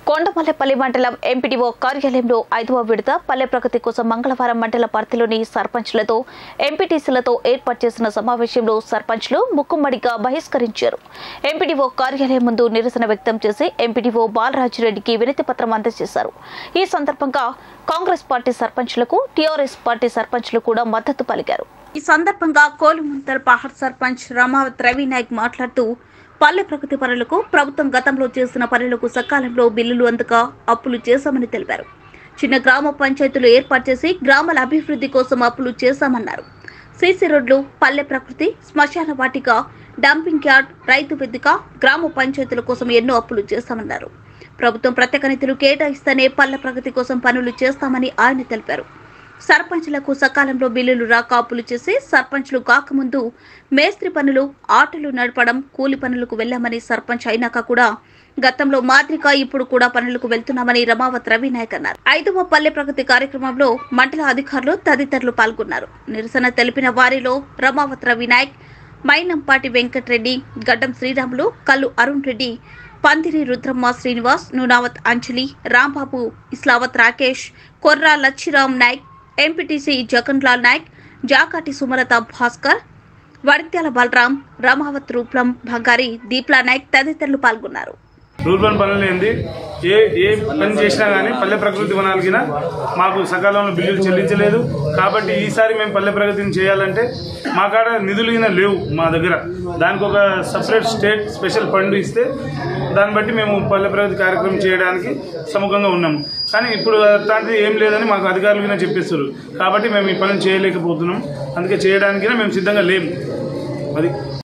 కొండమల్లెపల్లి మండలం ఎంపీడీఓ కార్యాలయంలో ఐదవ విడత పల్లె ప్రగతి కోసం మంగళవారం మండల పరిధిలోని సర్పంచ్లతో ఎంపీటీసీలతో ఏర్పాటు చేసిన సమావేశంలో సర్పంచ్లు ముక్కుమ్మడిగా బహిష్కరించారు ఎంపీడీఓ కార్యాలయం ముందు నిరసన వ్యక్తం చేసి ఎంపీడీఓ బాలరాజురెడ్డికి వినతి పత్రం అందజేశారు ఈ సందర్భంగా కాంగ్రెస్ పార్టీ సర్పంచ్లకు టీఆర్ఎస్ పార్టీ సర్పంచ్లు కూడా మద్దతు పలికారు ఈ సందర్భంగా కోలుముంతర్ పహాడ్ సర్పంచ్ రమావత్ రవి నాయక్ మాట్లాడుతూ పల్లె ప్రగతి పనులకు ప్రభుత్వం గతంలో చేసిన పనులకు సకాలంలో బిల్లులు అందక అప్పులు చేశామని తెలిపారు చిన్న గ్రామ పంచాయతీలు ఏర్పాటు చేసి గ్రామాల అభివృద్ధి కోసం అప్పులు చేశామన్నారు సీసీ రోడ్లు పల్లె ప్రకృతి శ్మశాన వాటిక డంపింగ్ యార్డ్ రైతు వేదిక గ్రామ పంచాయతీల కోసం ఎన్నో అప్పులు చేశామన్నారు ప్రభుత్వం ప్రత్యేక నిధులు కేటాయిస్తేనే పల్లె ప్రగతి కోసం పనులు చేస్తామని ఆయన తెలిపారు సర్పంచ్లకు సకాలంలో బిల్లులు రాక అప్పులు చేసి సర్పంచ్లు కాకముందు మేస్త్రి పనులు ఆటోలు నడపడం కూలి పనులకు వెళ్లామని సర్పంచ్ అయినాక కూడా గతంలో మాదిరిగా ఇప్పుడు కూడా పనులకు వెళ్తున్నామని రమావత్ రవి నాయక్ అన్నారు ఐదవ పల్లె ప్రగతి కార్యక్రమంలో మండల అధికారులు తదితరులు పాల్గొన్నారు నిరసన తెలిపిన వారిలో రమావత్ రవి నాయక్ మైనంపాటి వెంకటరెడ్డి గడ్డం శ్రీరాములు కల్లు అరుణ్ రెడ్డి పందిరి రుద్రమ్మ శ్రీనివాస్ నూనావత్ అంజలి రాంబాబు ఇస్లావత్ రాకేష్ కొర్రా లచ్చిరామ్ నాయక్ ఎంపీటీసీ జగన్లాల్ నాయక్ జాకాటి సుమలత భాస్కర్ వడిత్యాల బలరాం రామావత్ రూప్లం భంగారి దీప్లా నాయక్ తదితరులు పాల్గొన్నారు రూర్బన్ పనులు ఏంది ఏ ఏ పని చేసినా కానీ పల్లె ప్రకృతి వనాలకిన మాకు సకాలంలో బిల్లులు చెల్లించలేదు కాబట్టి ఈసారి మేము పల్లె ప్రగతిని చేయాలంటే మా కాడ నిధులు గిన లేవు మా దగ్గర దానికి ఒక సపరేట్ స్టేట్ స్పెషల్ ఫండ్ ఇస్తే దాన్ని బట్టి మేము పల్లె ప్రగతి కార్యక్రమం చేయడానికి సముఖంగా ఉన్నాము కానీ ఇప్పుడు అట్లాంటిది ఏం లేదని మాకు అధికారులు గిన చెప్పేస్తారు కాబట్టి మేము ఈ పని చేయలేకపోతున్నాం అందుకే చేయడానికి మేము సిద్ధంగా లేము అది